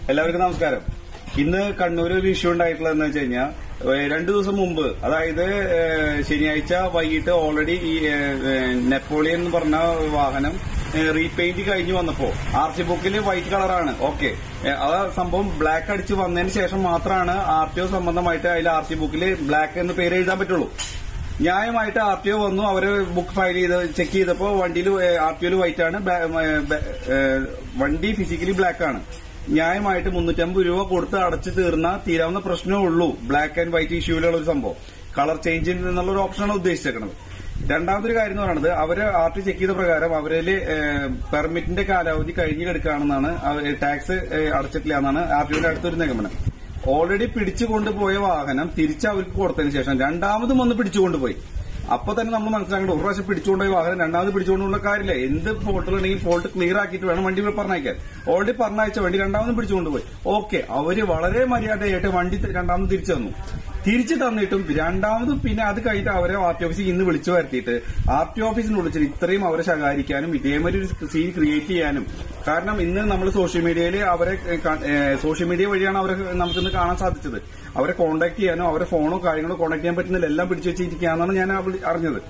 എല്ലാവർക്കും നമസ്കാരം ഇന്ന് കണ്ണൂർ ഒരു ഇഷ്യൂ ഉണ്ടായിട്ടുള്ളതെന്ന് വെച്ച് കഴിഞ്ഞാൽ രണ്ടു ദിവസം മുമ്പ് അതായത് ഏഹ്, ശനിയാഴ്ച വൈകിട്ട് ഓൾറെഡി ഈ ഏഹ്, നെപ്പോളിയൻ എന്ന് പറഞ്ഞ വാഹനം റീപെയിന്റ് കഴിഞ്ഞു വന്നപ്പോ ആർ സി ബുക്കിൽ വൈറ്റ് കളറാണ് ഓക്കെ ആ സംഭവം ബ്ലാക്ക് അടിച്ച് വന്നതിന് ശേഷം മാത്രമാണ് ആർ ടി ഒ സംബന്ധമായിട്ട് അതിൽ ആർ സി ബുക്കിൽ ബ്ലാക്ക് എന്ന് പേര് എഴുതാൻ പറ്റുള്ളൂ ന്യായമായിട്ട് ആർ ടി ഒ വന്നു അവര് ബുക്ക് ഫയൽ ചെയ്ത് ചെക്ക് ചെയ്തപ്പോ വണ്ടിയിൽ ആർ ടി ഒയിൽ വൈറ്റ് ആണ് ബ- ബ- ബ- ഏഹ് വണ്ടി ഫിസിക്കലി ബ്ലാക്ക് ആണ് ന്യായമായിട്ട് മുന്നൂറ്റമ്പത് രൂപ കൊടുത്ത് അടച്ചു തീർന്ന തീരാവുന്ന പ്രശ്നമേ ഉള്ളൂ ബ്ലാക്ക് ആൻഡ് വൈറ്റ് ഇഷ്യൂവിലുള്ള ഒരു സംഭവം കളർ ചേഞ്ച് എന്നുള്ള ഒരു ഓപ്ഷനാണ് ഉദ്ദേശിച്ചേക്കുന്നത് രണ്ടാമതൊരു കാര്യം എന്ന് പറയുന്നത് അവര് ആർ ടി ചെക്ക് ചെയ്ത പ്രകാരം അവരില് പെർമിറ്റിന്റെ കാലാവധി കഴിഞ്ഞു കിടക്കുകയാണെന്നാണ് ടാക്സ് അടച്ചിട്ടില്ല എന്നാണ് ആർ ടിയുടെ അടുത്തൊരു നിഗമനം ഓൾറെഡി പിടിച്ചു കൊണ്ടുപോയ വാഹനം തിരിച്ച് അവർക്ക് കൊടുത്തതിന് ശേഷം രണ്ടാമതും വന്ന് പിടിച്ചുകൊണ്ടുപോയി അപ്പൊ തന്നെ നമ്മൾ മനസ്സിലാക്കേണ്ട ഒരു പ്രാവശ്യം പിടിച്ചുകൊണ്ടുപോയ വാഹനം രണ്ടാമത് പിടിച്ചുകൊണ്ടുള്ള കാര്യമില്ല എന്ത് ഫോൾട്ടുകളുണ്ടെങ്കിൽ ഫോൾട്ട് ക്ലിയർ ആക്കിയിട്ട് വേണം വണ്ടി പറഞ്ഞയക്കാൻ ഓൾറെഡി പറഞ്ഞയച്ച വണ്ടി രണ്ടാമതും പിടിച്ചുകൊണ്ടുപോയി ഓക്കെ അവര് വളരെ മര്യാദയായിട്ട് വണ്ടി ത- രണ്ടാമത് തിരിച്ചു തന്നു തിരിച്ചു തന്നിട്ടും രണ്ടാമതും പിന്നെ അത് കഴിഞ്ഞിട്ട് അവരെ ആർ ടി ഓഫീസിൽ ഇന്ന് വിളിച്ചു വരുത്തിയിട്ട് ആർ ടി ഓഫീസിന് വിളിച്ചിട്ട് ഇത്രയും അവരെ ശകാരിക്കാനും ഇതേമാതിരി ഒരു സീൻ ക്രിയേറ്റ് ചെയ്യാനും കാരണം ഇന്ന് നമ്മൾ സോഷ്യൽ മീഡിയയിൽ അവരെ സോഷ്യൽ മീഡിയ വഴിയാണ് അവരെ നമുക്കിന്ന് കാണാൻ സാധിച്ചത് അവരെ കോൺടാക്ട് ചെയ്യാനോ അവരെ ഫോണോ കാര്യങ്ങളോ കോൺടാക്ട് ചെയ്യാൻ പറ്റുന്നില്ല എല്ലാം പിടിച്ചു വെച്ചിരിക്കുകയാണെന്നാണ് ഞാൻ ആ വിളി- അറിഞ്ഞത്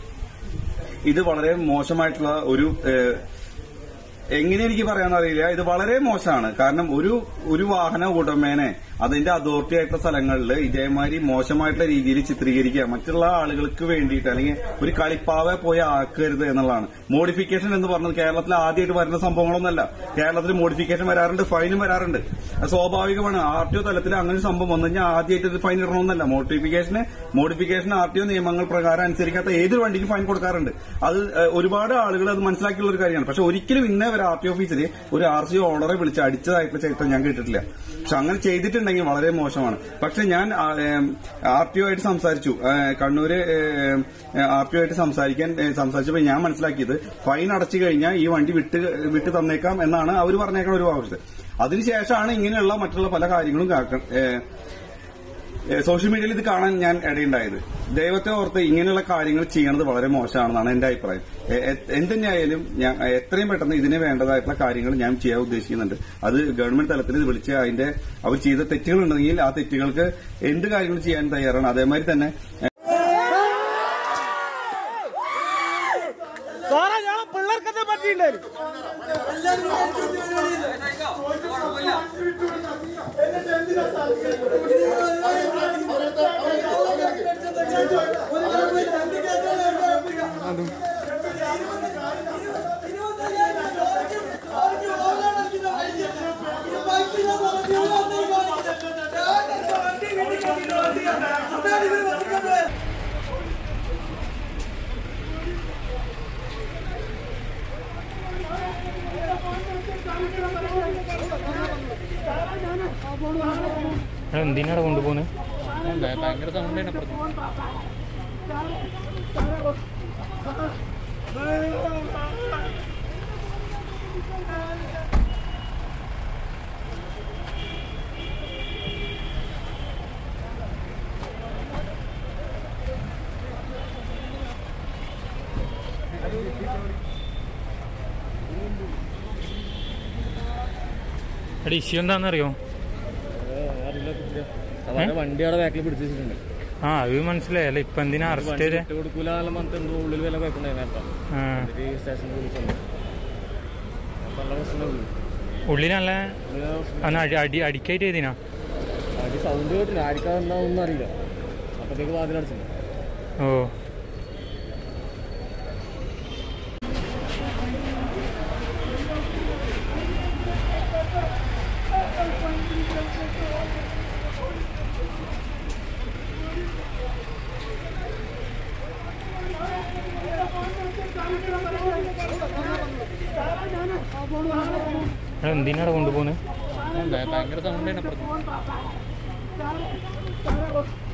ഇത് വളരെ മോശമായിട്ടുള്ള ഒരു ഏഹ്, എങ്ങനെ എനിക്ക് പറയാൻ അറിയില്ല ഇത് വളരെ മോശമാണ് കാരണം ഒരു ഒരു വാഹന ഉടമേനെ അതിന്റെ അതോറിറ്റി ആയിട്ടുള്ള സ്ഥലങ്ങളിൽ ഇതേമാതിരി മോശമായിട്ടുള്ള രീതിയിൽ ചിത്രീകരിക്കുക മറ്റുള്ള ആളുകൾക്ക് വേണ്ടിയിട്ട് അല്ലെങ്കിൽ ഒരു കളിപ്പാവെ പോയി ആക്കരുത് എന്നുള്ളതാണ് മോഡിഫിക്കേഷൻ എന്ന് പറഞ്ഞത് കേരളത്തിൽ ആദ്യമായിട്ട് വരുന്ന സംഭവങ്ങളൊന്നല്ല കേരളത്തിൽ മോഡിഫിക്കേഷൻ വരാറുണ്ട് ഫൈനും വരാറുണ്ട് അത് സ്വാഭാവികമാണ് ആർ ടി ഒ തലത്തിൽ അങ്ങനെ ഒരു സംഭവം വന്നു കഴിഞ്ഞാൽ ആദ്യമായിട്ട് ഒരു ഫൈൻ ഇടണമെന്നല്ല മോഡിഫിക്കേഷന് മോഡിഫിക്കേഷൻ ആർ ടി ഒ നിയമങ്ങൾ പ്രകാരം അനുസരിക്കാത്ത ഏതൊരു വണ്ടിക്കും ഫൈൻ കൊടുക്കാറുണ്ട് അത് ഏഹ്, ഒരുപാട് ആളുകൾ അത് മനസ്സിലാക്കിയുള്ള ഒരു കാര്യമാണ് പക്ഷെ ഒരിക്കലും ഇന്നേ വരെ ആർ ടി ഓഫീസിൽ ഒരു ആർ സി ഓർഡറെ വിളിച്ച് അടിച്ചതായിട്ടുള്ള ചരിത്രം ഞാൻ കേട്ടിട്ടില്ല പക്ഷെ അങ്ങനെ ചെയ്തിട്ടുണ്ടെങ്കിൽ വളരെ മോശമാണ് പക്ഷെ ഞാൻ ആർ ടി ഒ ആയിട്ട് സംസാരിച്ചു ഏഹ്, കണ്ണൂര് ആർ ടി ഒ ആയിട്ട് സംസാരിക്കാൻ ഏഹ്, സംസാരിച്ചപ്പോൾ ഞാൻ മനസ്സിലാക്കിയത് ഫൈൻ അടച്ചു കഴിഞ്ഞാൽ ഈ വണ്ടി വിട്ട് വിട്ട് തന്നേക്കാം എന്നാണ് അവർ പറഞ്ഞേക്കുന്ന ഒരു ആവശ്യം അതിനുശേഷമാണ് ഇങ്ങനെയുള്ള മറ്റുള്ള പല കാര്യങ്ങളും കാക്ക- ഏഹ്, ഏഹ് സോഷ്യൽ മീഡിയയിൽ ഇത് കാണാൻ ഞാൻ ഇടയുണ്ടായത് ദൈവത്തെ ഓർത്ത് ഇങ്ങനെയുള്ള കാര്യങ്ങൾ ചെയ്യുന്നത് വളരെ മോശമാണെന്നാണ് എന്റെ അഭിപ്രായം എ- എ- എന്തുതന്നെയായാലും ഞാൻ എത്രയും പെട്ടെന്ന് ഇതിന് വേണ്ടതായിട്ടുള്ള കാര്യങ്ങൾ ഞാൻ ചെയ്യാൻ ഉദ്ദേശിക്കുന്നുണ്ട് അത് ഗവൺമെന്റ് തലത്തിൽ ഇത് വിളിച്ച് അതിന്റെ അവർ ചെയ്ത തെറ്റുകളുണ്ടെങ്കിൽ ആ തെറ്റുകൾക്ക് എന്ത് കാര്യങ്ങൾ ചെയ്യാൻ തയ്യാറാണ് അതേമാതിരി തന്നെ സാറേ ഞാൻ പിള്ളേർക്കത് പറ്റിയില്ലായിരുന്നു എന്തിനാണ് കൊണ്ടുപോകുന്നത് ഭയങ്കര സൗണ്ട് തന്നെ അപ്പുറത്ത്. എടാ ഇഷ്യൂ എന്താണെന്നറിയോ അറിയില്ല കുട്ടിയെ. അവരുടെ വണ്ടി അവിടെ ബാക്കിൽ പിടിച്ചു വെച്ചിട്ടുണ്ട് ആ അത് മനസ്സിലായല്ലോ ഇപ്പൊ എന്തിനാ അറസ്റ്റ് വണ്ടി ചെയ്തേ വിട്ട് കൊടുക്കൂല എന്നുള്ള പറഞ്ഞിട്ട് എന്തോ ഉള്ളിൽ വില കുഴപ്പമുണ്ടായി നേരത്തെ ആ. എന്നിട്ട് സ്റ്റേഷനിൽ വിളിച്ചു നല്ല പ്രശ്നമേ ഉള്ളൂ ഉള്ളിൽ നല്ല ഉള്ളിൽ ആ പ്രശ്നം. അന്ന് അടി അടി അടിക്കായിട്ട് ചെയ്തിനാ അടി സൗണ്ട് കേട്ടില്ല ആർക്കാ ഒന്നും അറിയില്ല അപ്പത്തേക്ക് വാതിലടിച്ചു ഓ എടാ എന്തിനാണ് കൊണ്ടുപോകുന്നത് ഭയങ്കര സൗണ്ട് തന്നെ അപ്പുറത്ത്.